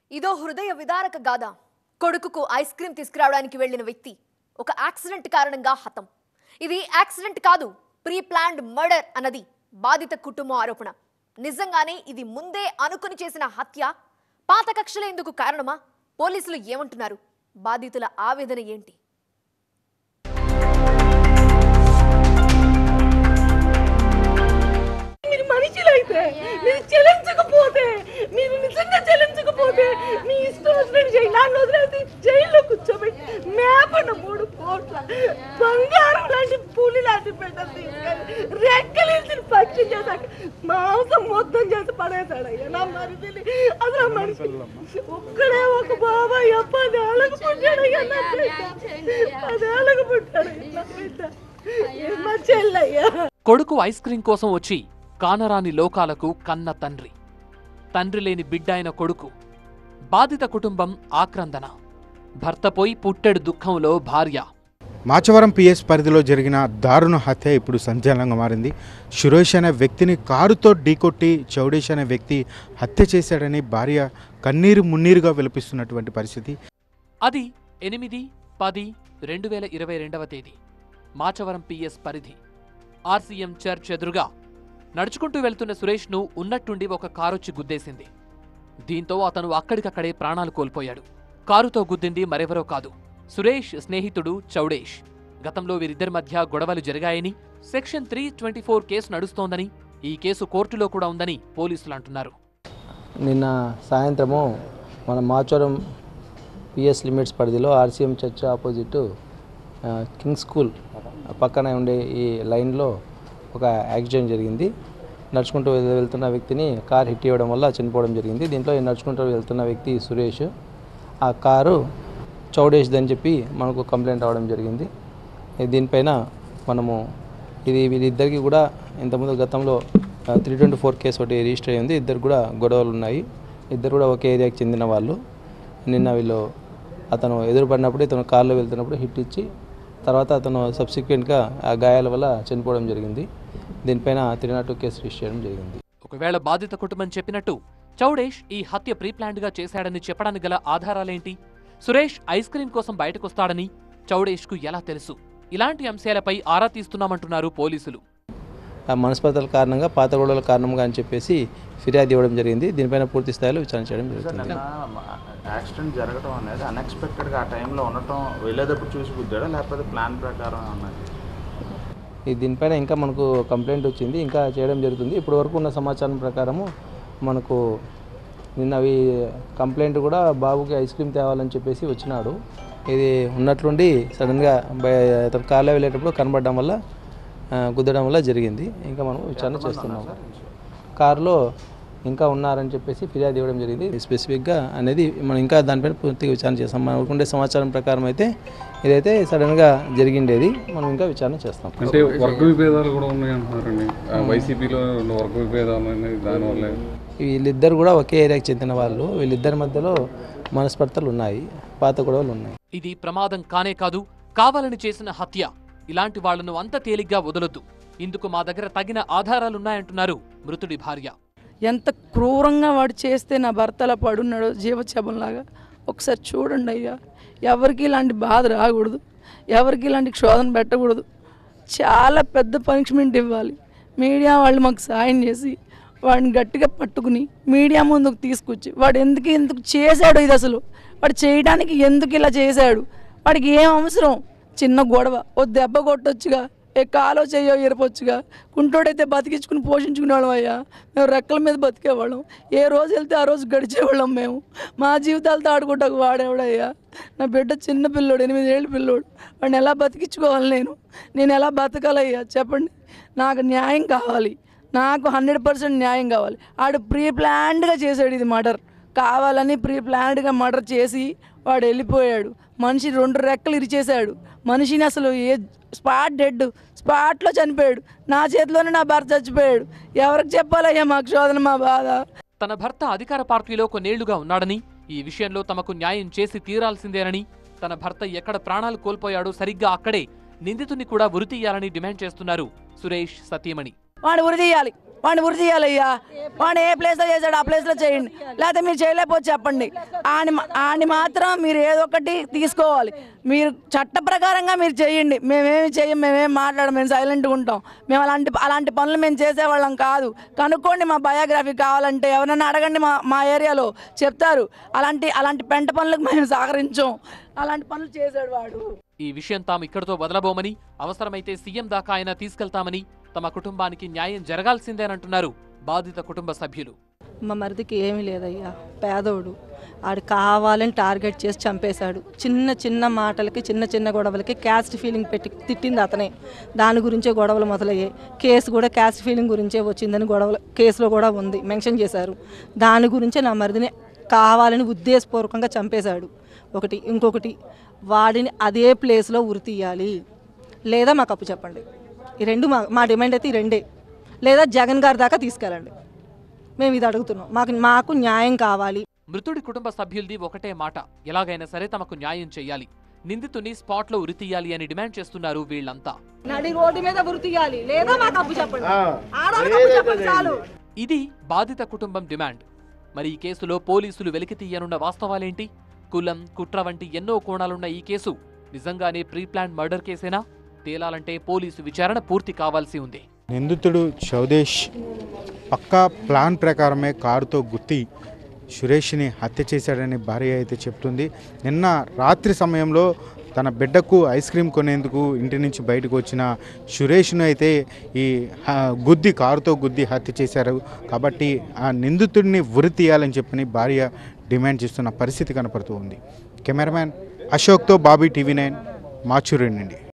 ఇదో హృదయ విదారక గాథ కొడుకుకు ఐస్ క్రీం తీసుకురావడానికి వెళ్లిన వ్యక్తి ఒక యాక్సిడెంట్ కారణంగా హతం ఇది యాక్సిడెంట్ కాదు ప్రీ ప్లాన్డ్ మర్డర్ అన్నది బాధిత కుటుంబం ఆరోపణ నిజంగానే ఇది ముందే అనుకుని చేసిన హత్య పాత కక్షలే ఎందుకు కారణమా పోలీసులు ఏమంటున్నారు బాధితుల ఆవేదన ఏంటి మీరు మనుషులైతే మీరు చెల్లించకపోతే మీరు నిజంగా చెల్లించకపోతే మీ ఇష్టం వచ్చినట్టు చేయి నన్ను వదిలేసి జైల్లో కూర్చోబెట్టి మేపన్న మూడు కోట్ల బంగారం లాంటి పూలి లాంటి పెట్టలు తీసుకెళ్ళి రెక్కలేసిన పక్షి చేశాక మాంసం మొత్తం చేసి పడేశాడు అయ్యా నా మరిదిని అసలు ఆ మనిషి ఒక్కడే ఒక బాబాయ్ పదేళ్ళకు పుట్టాడు అయ్యా నా బిడ్డ పదేళ్ళకు పుట్టాడు అయ్యా నా బిడ్డ ఏ మా చెల్లయ్యా కొడుకు ఐస్ క్రీం కోసం వచ్చి కానరాని లోకాలకు కన్న తండ్రి తండ్రి లేని బిడ్డ అయిన కొడుకు బాధిత కుటుంబం ఆక్రందన భర్త పోయి పుట్టెడు దుఃఖంలో భార్య మాచవరం పిఎస్ పరిధిలో జరిగిన దారుణ హత్య ఇప్పుడు సంచలనంగా మారింది సురేష్ అనే వ్యక్తిని కారుతో ఢీకొట్టి చౌడేష్ అనే వ్యక్తి హత్య చేశాడని భార్య కన్నీరు మున్నీరుగా విలపిస్తున్నటువంటి పరిస్థితి అది ఎనిమిది పది రెండు వేల ఇరవై రెండవ తేదీ మాచవరం పిఎస్ పరిధి ఆర్సీఎం చర్చ్ ఎదురుగా నడుచుకుంటూ వెళ్తున్న సురేష్ను ఉన్నట్టుండి ఒక కారొచ్చి గుద్దేసింది దీంతో అతను అక్కడికక్కడే ప్రాణాలు కోల్పోయాడు కారుతో గుద్దింది మరెవరో కాదు సురేష్ స్నేహితుడు చౌడేష్ గతంలో వీరిద్దరి మధ్య గొడవలు జరిగాయని section three twenty four case నడుస్తోందని ఈ కేసు కోర్టులో కూడా ఉందని పోలీసులు అంటున్నారు నిన్న సాయంత్రము మన మాచవరం పిఎస్ లిమిట్స్ పరిధిలో ఆర్సీఎం చర్చ్ ఆపోజిట్ ఆ, కింగ్ స్కూల్ పక్కన ఉండే ఈ లైన్లో ఒక యాక్సిడెంట్ జరిగింది నడుచుకుంటూ వెళ్- వెళ్తున్న వ్యక్తిని కార్ హిట్ ఇవ్వడం వల్ల చనిపోవడం జరిగింది దీంట్లో ఈ నడుచుకుంటూ వెళ్తున్న వ్యక్తి సురేష్ ఆ కారు చౌడేష్దని చెప్పి మనకు కంప్లైంట్ రావడం జరిగింది ఈ దీనిపైన మనము ఇది వీరిద్దరికి కూడా ఇంతకుముందు గతంలో త్రీ ట్వంటీ ఫోర్ కేసు ఒకటి రిజిస్టర్ అయ్యింది ఇద్దరు కూడా గొడవలు ఉన్నాయి ఇద్దరు కూడా ఒకే ఏరియాకి చెందిన వాళ్ళు నిన్న వీళ్ళు అతను ఎదురుపడినప్పుడు ఇతను కారులో వెళ్తున్నప్పుడు హిట్ ఇచ్చి తర్వాత అతను సబ్సిక్వెంట్గా ఆ గాయాల వల్ల చనిపోవడం జరిగింది దీనిపైన three not two case register చేయడం జరిగింది ఒకవేళ బాధిత కుటుంబం చెప్పినట్టు చౌడేష్ ఈ హత్య ప్రీప్లాన్డ్ గా చేశాడని చెప్పడానికి గల ఆధారాలేంటి సురేష్ ఐస్ క్రీం కోసం బయటకొస్తాడని చౌడేష్కు ఎలా తెలుసు ఇలాంటి అంశాలపై ఆరా తీస్తున్నామంటున్నారు పోలీసులు ఆ మనస్పర్ధల కారణంగా పాత గొడవల కారణంగా అని చెప్పేసి ఫిర్యాదు ఇవ్వడం జరిగింది దీనిపైన పూర్తి స్థాయిలో విచారణ చేయడం జరుగుతుంది నిన్న యాక్సిడెంట్ జరగడం అనేది అన్ఎక్స్పెక్టెడ్గా ఆ టైంలో ఉండటం వెళ్ళేటప్పుడు చూసి గుద్దాడా లేకపోతే ప్లాన్ ప్రకారం ఉన్నది ఈ దీనిపైన ఇంకా మనకు కంప్లైంట్ వచ్చింది ఇంకా చేయడం జరుగుతుంది ఇప్పటి వరకు ఉన్న సమాచారం ప్రకారము మనకు నిన్న అవి కంప్లైంట్ కూడా బాబుకి ఐస్ క్రీమ్ తేవాలని చెప్పేసి వచ్చినాడు ఇది ఉన్నట్లుండి సడన్గా బయ- అతను కార్లో వెళ్ళేటప్పుడు కనబడడం వల్ల ఆ, గుద్దడం వల్ల జరిగింది ఇంకా మనం విచారణ చేస్తున్నాం కారులో ఇంకా ఉన్నారని చెప్పేసి ఫిర్యాదు ఇవ్వడం జరిగింది స్పెసిఫిక్గా అనేది మనం ఇంకా దానిపైన పూర్తిగా విచారణ చేస్తాం మనకు ఉండే సమాచారం ప్రకారం అయితే ఇదైతే సడన్గా జరిగిండేది మనం ఇంకా విచారణ చేస్తాం అంటే వర్గ విభేదాలు కూడా ఉన్నాయి అంటున్నారండి ఆ వైసీపీలో ఉన్న వర్గ విభేదాలు అనేది దానివల్ల వీళ్ళిద్దరు కూడా ఒకే ఏరియాకి చెందిన వాళ్ళు వీళ్ళిద్దరి మధ్యలో మనస్పర్ధలు ఉన్నాయి పాత గొడవలు ఉన్నాయి ఇది ప్రమాదం కానే కాదు కావాలని చేసిన హత్య ఇలాంటి వాళ్లను అంత తేలిగ్గా వదలొద్దు ఇందుకు మా దగ్గర తగిన ఆధారాలున్నాయంటున్నారు మృతుడి భార్య ఎంత క్రూరంగా వాడు చేస్తే నా భర్త అలా పడున్నాడో జీవచబంలాగా ఒకసారి చూడండి అయ్యా ఎవరికి ఇలాంటి బాధ రాకూడదు ఎవరికి ఇలాంటి క్షోధన పెట్టకూడదు చాలా పెద్ద పనిష్మెంట్ ఇవ్వాలి మీడియా వాళ్ళు మాకు సాయం చేసి వాడిని గట్టిగా పట్టుకుని మీడియా ముందుకు తీసుకొచ్చి వాడు ఎందుకు ఎందుకు చేశాడు ఇది అసలు వాడు చేయడానికి ఎందుకు ఇలా చేశాడు వాడికి ఏం అవసరం చిన్న గొడవ ఓ దెబ్బ కొట్టొచ్చుగా ఏ కాలో చెయ్యో ఇరపొచ్చుగా కుంటోడైతే బతికించుకుని పోషించుకునేవాళ్ళం అయ్యా మేము రెక్కల మీద బతికేవాళ్ళం ఏ రోజు వెళ్తే ఆ రోజు గడిచేవాళ్ళం మేము మా జీవితాలతో ఆడుకుంటాకు వాడేవాడయ్యా నా బిడ్డ చిన్న పిల్లోడు ఎనిమిది ఏళ్ళ పిల్లోడు వాడిని ఎలా బతికించుకోవాలి నేను నేను ఎలా బతకాలయ్యా చెప్పండి నాకు న్యాయం కావాలి నాకు హండ్రెడ్ పర్సెంట్ న్యాయం కావాలి ఆడు ప్రీ ప్లాన్డ్గా చేశాడు ఇది మర్డర్ కావాలని ప్రీ ప్లాన్డ్గా మర్డర్ చేసి వాడు వెళ్ళిపోయాడు మనిషి రెండు రెక్కలు ఇరిచేశాడు మనిషిని అసలు ఏ స్పాట్ డెడ్ స్పాట్లో చనిపోయాడు నా చేతిలోనే నా భర్త చచ్చిపోయాడు ఎవరికి చెప్పాలయ్యా మా క్షోధన మా బాధ తన భర్త అధికార పార్టీలో కొన్నేళ్లుగా ఉన్నాడని ఈ విషయంలో తమకు న్యాయం చేసి తీరాల్సిందేనని తన భర్త ఎక్కడ ప్రాణాలు కోల్పోయాడో సరిగ్గా అక్కడే నిందితుని కూడా ఉరితీయాలని డిమాండ్ చేస్తున్నారు సురేష్ సతీమణి వాడు ఉరి తీయాలి వాడిని ఉరి తీయాలయ్యా వాడు ఏ ప్లేస్లో చేశాడు ఆ ప్లేస్లో చేయండి లేకపోతే మీరు చేయలేకపోతే చెప్పండి ఆని ఆని మాత్రం మీరు ఏదో ఒకటి తీసుకోవాలి మీరు చట్ట ప్రకారంగా మీరు చేయండి మేమేమి చేయం మేమేం మాట్లాడం మేము సైలెంట్గా ఉంటాం మేము అలాంటి అలాంటి పనులు మేము చేసేవాళ్ళం కాదు కనుక్కోండి మా బయోగ్రఫీ కావాలంటే ఎవరన్నా అడగండి మా మా ఏరియాలో చెప్తారు అలాంటి అలాంటి పెంట పనులకు మేము సహకరించాం అలాంటి పనులు చేశాడు వాడు ఈ విషయం తాము ఇక్కడితో వదలబోమని అవసరమైతే సీఎం దాకా ఆయన తీసుకెళ్తామని తమ కుటుంబానికి న్యాయం జరగాల్సిందేనంటున్నారు బాధిత కుటుంబ సభ్యులు మా మరిదికి ఏమీ లేదయ్యా పేదోడు ఆడు కావాలని టార్గెట్ చేసి చంపేశాడు చిన్న చిన్న మాటలకి చిన్న చిన్న గొడవలకి క్యాస్ట్ ఫీలింగ్ పెట్టి తిట్టింది అతనే దాని గురించే గొడవలు మొదలయ్యాయి కేసు కూడా క్యాస్ట్ ఫీలింగ్ గురించే వచ్చిందని గొడవలు కేసులో కూడా ఉంది మెన్షన్ చేశారు దాని గురించే నా మరిదిని కావాలని ఉద్దేశపూర్వకంగా చంపేశాడు ఒకటి ఇంకొకటి వాడిని అదే ప్లేస్లో ఉరి తీయాలి లేదా మాకు అప్పు చెప్పండి ఈ రెండు మా మా డిమాండ్ అయితే ఈ రెండే లేదా జగన్ గారి దాకా తీసుకెళ్ళండి మేము ఇది అడుగుతున్నాం మాకు మాకు న్యాయం కావాలి మృతుడి కుటుంబ సభ్యులది ఒకటే మాట ఎలాగైనా సరే తమకు న్యాయం చేయాలి నిందితుని స్పాట్లో ఉరి తీయాలి అని డిమాండ్ చేస్తున్నారు వీళ్ళంతా నడి రోడ్డు మీద ఉరి తీయాలి లేదా మాకు అప్పు చెప్పండి ఆడవాళ్ళకి అప్పు చెప్పండి చాలు ఇది బాధిత కుటుంబం డిమాండ్ మరి ఈ కేసులో పోలీసులు వెలికి తీయనున్న వాస్తవాలేంటి కులం కుట్ర వంటి ఎన్నో కోణాలున్న ఈ కేసు నిజంగానే ప్రీ ప్లాన్ మర్డర్ కేసేనా తేలాలంటే పోలీసు విచారణ పూర్తి కావాల్సి ఉంది నిందితుడు చౌదేశ్ పక్కా ప్లాన్ ప్రకారమే కారుతో గుర్తి సురేష్ని హత్య చేశాడని భార్య అయితే చెప్తుంది నిన్న రాత్రి సమయంలో తన బిడ్డకు ఐస్ క్రీమ్ కొనేందుకు ఇంటి నుంచి బయటకు వచ్చిన సురేష్ను అయితే ఈ హ, గుద్ది కారుతో గుద్ది హత్య చేశారు కాబట్టి ఆ నిందితుడిని ఉరి తీయాలని చెప్పని భార్య డిమాండ్ చేస్తున్న పరిస్థితి కనపడుతూ ఉంది కెమెరామ్యాన్ అశోక్తో బాబీ టీవీ నైన్ మాచూరి నుండి